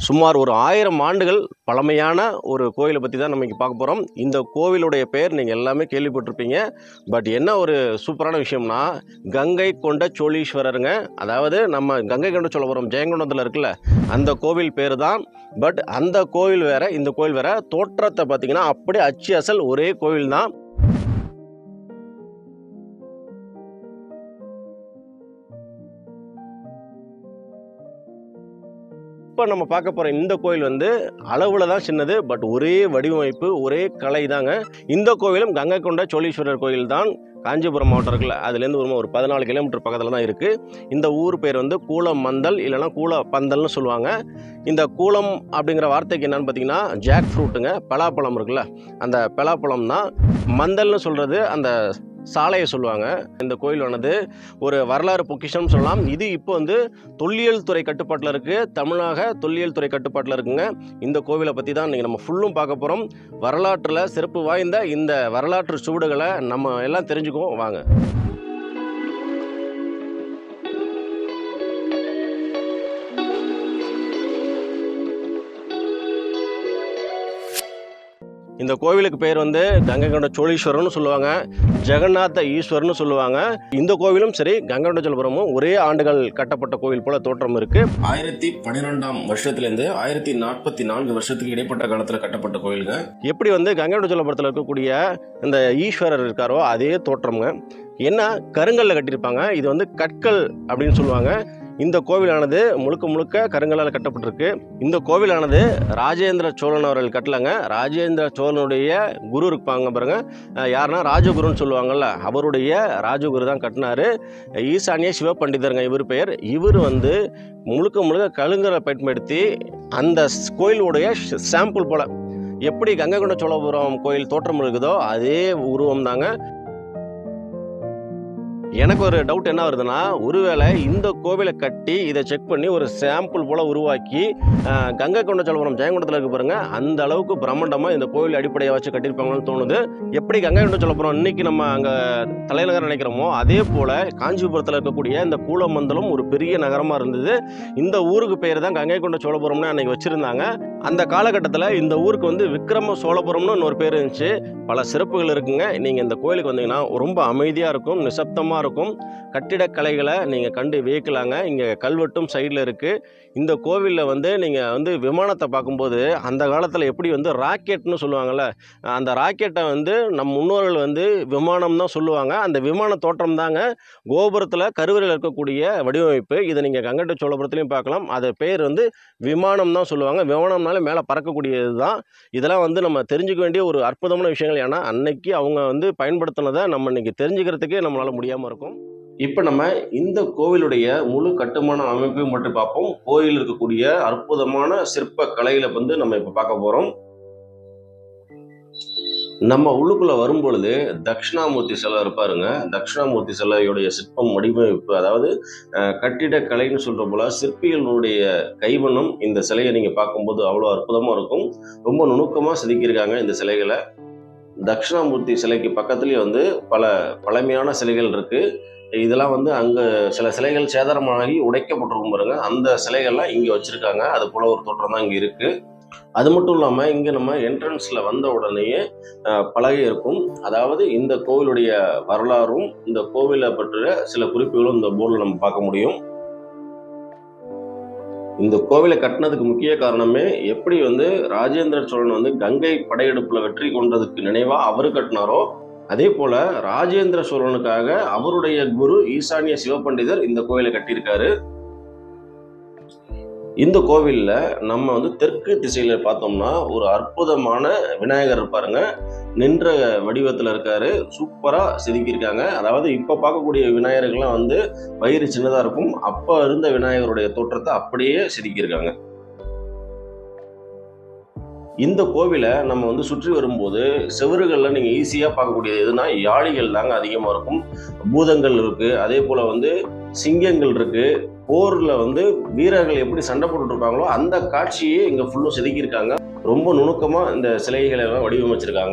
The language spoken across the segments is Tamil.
சுமார் ஒரு ஆயிரம் ஆண்டுகள் பழமையான ஒரு கோயிலை பற்றி தான் நம்ம இங்கே பார்க்க போகிறோம் இந்த கோவிலுடைய பேர் நீங்கள் எல்லாமே கேள்விப்பட்டிருப்பீங்க பட் என்ன ஒரு சூப்பரான விஷயம்னா கங்கை கொண்ட சோழீஸ்வரருங்க அதாவது நம்ம கங்கை கொண்ட சோழபுரம் ஜெயங்கொண்டத்தில் இருக்குல்ல அந்த கோவில் பேர் தான் பட் அந்த கோவில் வேற இந்த கோவில் வேற தோற்றத்தை பார்த்தீங்கன்னா அப்படியே அச்சு அசல் ஒரே கோவில் தான் இப்போ நம்ம பார்க்க போகிற இந்த கோயில் வந்து அளவில் தான் சின்னது பட் ஒரே வடிவமைப்பு ஒரே கலை தாங்க இந்த கோவிலும் கங்கை கொண்ட சோழீஸ்வரர் கோயில் தான் காஞ்சிபுரம் மாவட்டம் இருக்குல்ல அதுலேருந்து ஒரு ஒரு பதினாலு கிலோமீட்டர் பக்கத்தில் தான் இருக்குது இந்த ஊர் பேர் வந்து கூலம் மந்தல் இல்லைன்னா கூல பந்தல்னு சொல்லுவாங்க இந்த கூலம் அப்படிங்கிற வார்த்தைக்கு என்னன்னு பார்த்தீங்கன்னா ஜாக் ஃப்ரூட்டுங்க பலாப்பழம் இருக்குல்ல அந்த பலாப்பழம் தான் மந்தல்னு சொல்கிறது அந்த சாலையை சொல்லுவாங்க இந்த கோயிலானது ஒரு வரலாறு பொக்கிஷம் சொல்லலாம் இது இப்போ வந்து தொல்லியல் துறை கட்டுப்பாட்டில் இருக்குது தமிழக தொல்லியல் துறை கட்டுப்பாட்டில் இருக்குங்க இந்த கோவிலை பற்றி தான் இன்றைக்கி நம்ம ஃபுல்லும் பார்க்க போகிறோம் வரலாற்றில் சிறப்பு வாய்ந்த இந்த வரலாற்று சுவடுகளை நம்ம எல்லாம் தெரிஞ்சுக்குவோம் வாங்க இந்த கோவிலுக்கு பேர் வந்து கங்கை கொண்ட சோழீஸ்வரர்னு சொல்லுவாங்க ஜெகநாத ஈஸ்வரர்னு சொல்லுவாங்க இந்த கோவிலும் சரி கங்கை கொண்ட சோழபுரமும் ஒரே ஆண்டுகள் கட்டப்பட்ட கோவில் போல தோற்றம் இருக்கு ஆயிரத்தி பன்னிரெண்டாம் வருஷத்துலேருந்து ஆயிரத்தி நாற்பத்தி நான்கு வருஷத்துக்கு இடைப்பட்ட காலத்தில் கட்டப்பட்ட கோயிலுங்க எப்படி வந்து கங்கை கொண்ட சோழபுரத்தில் இருக்கக்கூடிய இந்த ஈஸ்வரர் இருக்காரோ அதே தோற்றம்ங்க என்ன கருங்கல்ல கட்டியிருப்பாங்க இது வந்து கற்கள் அப்படின்னு சொல்லுவாங்க இந்த கோவிலானது முழுக்க முழுக்க கருங்கல்லால் கட்டப்பட்டிருக்கு இந்த கோவிலானது ராஜேந்திர சோழன் அவர்கள் கட்டலங்க ராஜேந்திர சோழனுடைய குரு இருப்பாங்க பாருங்க அஹ் யாருன்னா ராஜகுருன்னு சொல்லுவாங்கல்ல அவருடைய ராஜகுரு தான் கட்டினாரு ஈசானிய சிவபண்டிதருங்க இவர் பெயர் இவர் வந்து முழுக்க முழுக்க கழுங்கரை பயன்படுத்தி அந்த ஸ்- கோயிலுடைய சாம்பிள் போல எப்படி கங்கை கொண்ட சோழபுரம் கோயில் தோற்றம் இருக்குதோ அதே உருவம் தாங்க எனக்கு ஒரு டவுட் என்ன வருதுன்னா ஒருவேளை இந்த கோவிலை கட்டி இதை செக் பண்ணி ஒரு சாம்பிள் போல உருவாக்கி அஹ், கங்கை கொண்ட சோழபுரம் ஜெயங்கொண்டத்தில் இருக்கு பாருங்க அந்த அளவுக்கு பிரம்மாண்டமாக இந்த கோவில் அடிப்படையை வச்சு கட்டியிருப்பாங்கன்னு தோணுது எப்படி கங்கை கொண்ட சோழபுரம் இன்னைக்கு நம்ம அங்கே தலைநகரம் நினைக்கிறோமோ அதே போல காஞ்சிபுரத்தில் இருக்கக்கூடிய இந்த கூலமந்தலம் ஒரு பெரிய நகரமாக இருந்தது இந்த ஊருக்கு பேர் தான் கங்கை கொண்ட சோழபுரம்னு அன்னைக்கு வச்சிருந்தாங்க அந்த காலகட்டத்தில் இந்த ஊருக்கு வந்து விக்ரம சோழபுரம்னு இன்னொரு பேர் இருந்துச்சு பல சிறப்புகள் இருக்குங்க நீங்கள் இந்த கோயிலுக்கு வந்தீங்கன்னா ரொம்ப அமைதியாக இருக்கும் நிசப்தமாக இருக்கும் கட்டிடக்கலைகளை நீங்கள் கண்டு வியக்கலாங்க இங்கே கல்வெட்டும் சைடில் இருக்குது இந்த கோவிலில் வந்து நீங்கள் வந்து விமானத்தை பார்க்கும்போது அந்த காலத்தில் எப்படி வந்து ராக்கெட்னு சொல்லுவாங்கள்ல அந்த ராக்கெட்டை வந்து நம் முன்னோர்கள் வந்து விமானம் தான் சொல்லுவாங்க அந்த விமான தோற்றம் தாங்க கோபுரத்தில் கருவறையில் இருக்கக்கூடிய வடிவமைப்பு இதை நீங்கள் கங்கட்ட சோழபுரத்துலையும் பார்க்கலாம் அது பேர் வந்து விமானம் தான் சொல்லுவாங்க விமானம்னாலே மேலே பறக்கக்கூடியது தான் இதெல்லாம் வந்து நம்ம தெரிஞ்சுக்க வேண்டிய ஒரு அற்புதமான விஷயங்கள் ஏன்னா அன்னைக்கு அவங்க வந்து பயன்படுத்தினதை நம்ம இன்னைக்கு தெரிஞ்சுக்கிறதுக்கே நம்மளால் முடியாமல் இருக்கும் இப்போ நம்ம இந்த கோவிலுடைய முழு கட்டுமான அமைப்பையும் மட்டும் பார்ப்போம் கோயில் இருக்கக்கூடிய அற்புதமான சிற்ப கலைகளை வந்து நம்ம இப்போ பார்க்க போகிறோம் நம்ம உள்ளுக்குள்ள வரும்பொழுது தட்சிணாமூர்த்தி சிலை இருப்பாருங்க தட்சிணாமூர்த்தி சிலையுடைய சிற்பம் வடிவமைப்பு அதாவது அஹ், கட்டிடக்கலைன்னு சொல்ற போல சிற்பிகளுடைய கைவண்ணம் இந்த சிலையை நீங்க பார்க்கும்போது அவ்வளோ அற்புதமா இருக்கும் ரொம்ப நுணுக்கமா செதுக்கியிருக்காங்க இந்த சிலைகளை தட்சிணாமூர்த்தி சிலைக்கு பக்கத்துலேயே வந்து பல பழமையான சிலைகள் இருக்கு இதெல்லாம் வந்து அங்கே சில சிலைகள் சேதாரமாகி உடைக்கப்பட்டிருக்கும் பாருங்க அந்த சிலைகள்லாம் இங்கே வச்சிருக்காங்க அது போல ஒரு தோற்றம் தான் இங்கே இருக்கு அது மட்டும் இல்லாமல் இங்கே நம்ம என்ட்ரன்ஸில் வந்த உடனேயே அஹ், பலகை இருக்கும் அதாவது இந்த கோவிலுடைய வரலாறும் இந்த கோவிலை பற்றிய சில குறிப்புகளும் இந்த போர்டில் நம்ம பார்க்க முடியும் இந்த கோவிலை கட்டினதுக்கு முக்கிய காரணமே எப்படி வந்து ராஜேந்திர சோழன் வந்து கங்கை படையெடுப்புல வெற்றி கொண்டதுக்கு நினைவா அவர் கட்டினாரோ அதே போல ராஜேந்திர சோழனுக்காக அவருடைய குரு ஈசானிய சிவபண்டிதர் இந்த கோவிலை கட்டியிருக்காரு இந்த கோவில்ல நம்ம வந்து தெற்கு திசையில பார்த்தோம்னா ஒரு அற்புதமான விநாயகர் இருப்பாருங்க நின்ற வடிவத்துல இருக்காரு சூப்பரா செதுக்கியிருக்காங்க அதாவது இப்ப பார்க்கக்கூடிய விநாயகர்கள்லாம் வந்து வயிறு சின்னதா இருக்கும் அப்ப இருந்த விநாயகருடைய தோற்றத்தை அப்படியே செதுக்கியிருக்காங்க இந்த கோவிலை நம்ம வந்து சுற்றி வரும்போது செவறுகளில் நீங்கள் ஈஸியாக பார்க்கக்கூடியது எதுனா யாழிகள் தாங்க அதிகமாக இருக்கும் பூதங்கள் இருக்குது அதே போல் வந்து சிங்கங்கள் இருக்குது போரில் வந்து வீரர்கள் எப்படி சண்டை போட்டுட்டு இருப்பாங்களோ அந்த காட்சியே இங்கே ஃபுல்லும் செதுக்கியிருக்காங்க ரொம்ப நுணுக்கமாக இந்த சிலைகளை எல்லாம் வடிவமைச்சிருக்காங்க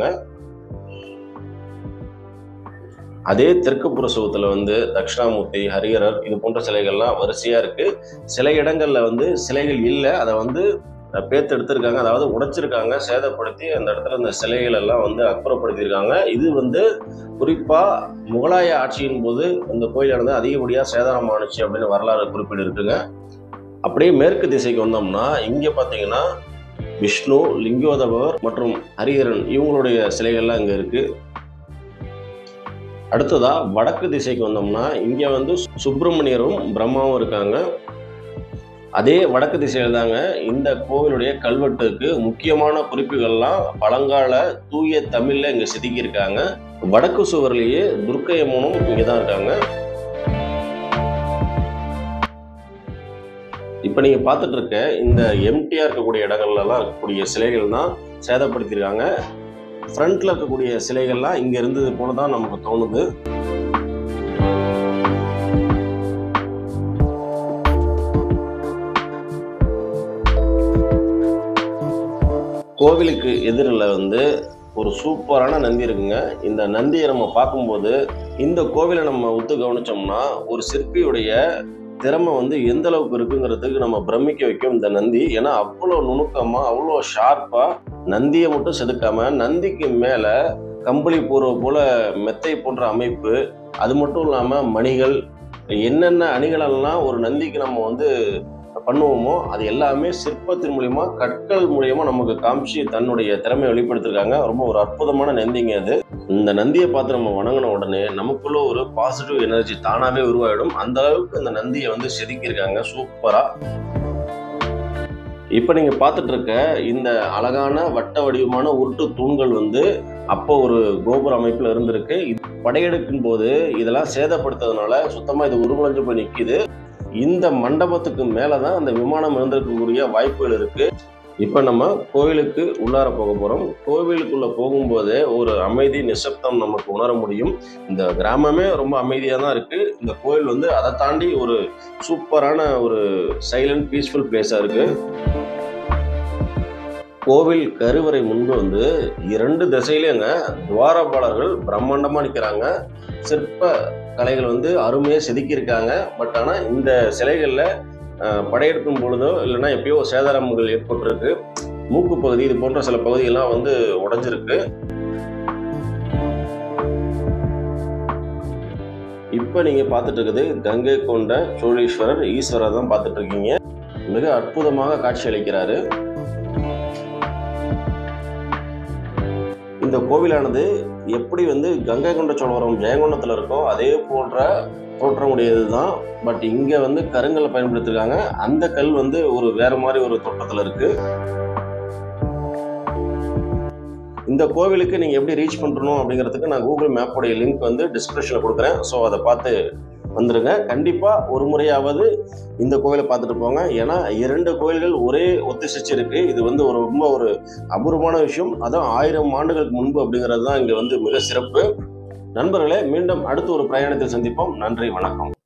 அதே தெற்கு புற சுவத்துல வந்து தட்சிணாமூர்த்தி ஹரிஹரர் இது போன்ற சிலைகள்லாம் வரிசையா இருக்கு சில இடங்கள்ல வந்து சிலைகள் இல்லை அதை வந்து அஹ், பேத்து எடுத்திருக்காங்க அதாவது உடைச்சிருக்காங்க சேதப்படுத்தி அந்த இடத்துல இந்த சிலைகள் எல்லாம் வந்து அப்புறப்படுத்தியிருக்காங்க இது வந்து குறிப்பாக முகலாய ஆட்சியின் போது இந்த கோயிலானது அதிகப்படியாக சேதாரமானுச்சு அப்படின்னு வரலாறு குறிப்பீடு இருக்குங்க அப்படியே மேற்கு திசைக்கு வந்தோம்னா இங்கே பார்த்தீங்கன்னா விஷ்ணு லிங்கோதபவர் மற்றும் ஹரிஹரன் இவங்களுடைய சிலைகள்லாம் இங்கே இருக்கு அடுத்ததா வடக்கு திசைக்கு வந்தோம்னா இங்கே வந்து சுப்பிரமணியரும் பிரம்மாவும் இருக்காங்க அதே வடக்கு திசையில் தாங்க இந்த கோவிலுடைய கல்வெட்டுக்கு முக்கியமான குறிப்புகள்லாம் பழங்கால தூய தமிழ்ல இங்க செதுக்கியிருக்காங்க வடக்கு சுவர்லேயே துர்க்கை அம்மனும் இங்கே தான் இருக்காங்க இப்போ நீங்கள் பார்த்துட்டு இருக்க இந்த எம்டிஆர் இருக்கக்கூடிய இடங்கள்லாம் இருக்கக்கூடிய சிலைகள் தான் சேதப்படுத்தியிருக்காங்க ஃப்ரண்ட்ல இருக்கக்கூடிய சிலைகள்லாம் இங்கே இருந்தது போல தான் நமக்கு தோணுது கோவிலுக்கு எதிரில் வந்து ஒரு சூப்பரான நந்தி இருக்குங்க இந்த நந்தியை நம்ம பார்க்கும்போது இந்த கோவிலை நம்ம ஒத்து கவனிச்சோம்னா ஒரு சிற்பியுடைய திறமை வந்து எந்த அளவுக்கு இருக்குங்கிறதுக்கு நம்ம பிரமிக்க வைக்கும் இந்த நந்தி ஏன்னா அவ்வளோ நுணுக்கமா அவ்வளோ ஷார்ப்பா நந்தியை மட்டும் செதுக்காம நந்திக்கு மேல கம்பளி பூர்வ போல மெத்தை போன்ற அமைப்பு அது மட்டும் இல்லாம மணிகள் என்னென்ன அணிகளெல்லாம் ஒரு நந்திக்கு நம்ம வந்து பண்ணுவோமோ அது எல்லாமே சிற்பத்தின் மூலியமா கற்கள் மூலியமா நமக்கு காமிச்சு தன்னுடைய திறமையை வெளிப்படுத்திருக்காங்க ரொம்ப ஒரு அற்புதமான நந்திங்க அது இந்த நந்தியை பார்த்து நம்ம வணங்கின உடனே நமக்குள்ள ஒரு பாசிட்டிவ் எனர்ஜி தானாவே உருவாயிடும் அந்த அளவுக்கு இந்த நந்தியை வந்து செதுக்கியிருக்காங்க சூப்பரா இப்போ நீங்க பார்த்துட்டு இருக்க இந்த அழகான வட்ட வடிவமான உருட்டு தூண்கள் வந்து அப்போ ஒரு கோபுர அமைப்புல இருந்திருக்கு இது படையெடுக்கும் போது இதெல்லாம் சேதப்படுத்ததுனால சுத்தமா இது உருகுலைஞ்சு போய் நிக்குது இந்த மண்டபத்துக்கு மேலதான் அந்த விமானம் இருந்திருக்கக்கூடிய வாய்ப்புகள் இருக்கு இப்போ நம்ம கோவிலுக்கு உள்ளார போக போகிறோம் கோவிலுக்குள்ளே போகும்போதே ஒரு அமைதி நிசப்தம் நமக்கு உணர முடியும் இந்த கிராமமே ரொம்ப அமைதியாக தான் இருக்குது இந்த கோவில் வந்து அதை தாண்டி ஒரு சூப்பரான ஒரு சைலண்ட் பீஸ்ஃபுல் பிளேஸாக இருக்குது கோவில் கருவறை முன்பு வந்து இரண்டு திசையிலேங்க துவாரபாலர்கள் பிரம்மாண்டமாக நிற்கிறாங்க சிற்ப கலைகள் வந்து அருமையாக செதுக்கியிருக்காங்க பட் ஆனால் இந்த சிலைகளில் அஹ், படையெடுக்கும் பொழுதோ இல்லைன்னா எப்பயோ சேதாரங்கள் ஏற்பட்டிருக்கு மூக்கு பகுதி இது போன்ற சில பகுதியெல்லாம் வந்து உடைஞ்சிருக்கு இப்போ நீங்கள் பார்த்துட்டு இருக்குது கங்கை கொண்ட சோழீஸ்வரர் ஈஸ்வரர் தான் பார்த்துட்டு இருக்கீங்க மிக அற்புதமாக காட்சி அளிக்கிறாரு இந்த கோவிலானது எப்படி வந்து கங்கை கொண்ட சோழவரம் ஜெயங்கொண்டத்தில் இருக்கோ அதே போன்ற தோற்றமுடையது தான் பட் இங்கே வந்து கருங்கல்லை பயன்படுத்திருக்காங்க அந்த கல் வந்து ஒரு வேற மாதிரி ஒரு தோற்றத்தில் இருக்கு இந்த கோவிலுக்கு நீங்கள் எப்படி ரீச் பண்ணணும் அப்படிங்கிறதுக்கு நான் கூகுள் மேப்போடைய லிங்க் வந்து டிஸ்கிரிப்ஷனில் கொடுக்குறேன் ஸோ அதை பார்த்து வந்துருங்க கண்டிப்பாக ஒரு முறையாவது இந்த கோவிலை பார்த்துட்டு போங்க ஏன்னா இரண்டு கோயில்கள் ஒரே ஒத்திசைச்சு இருக்கு இது வந்து ஒரு ரொம்ப ஒரு அபூர்வமான விஷயம் அதான் ஆயிரம் ஆண்டுகளுக்கு முன்பு அப்படிங்கிறது தான் இங்கே வந்து மிக சிறப்பு நண்பர்களே மீண்டும் அடுத்த ஒரு பிரயாணத்தில் சந்திப்போம் நன்றி வணக்கம்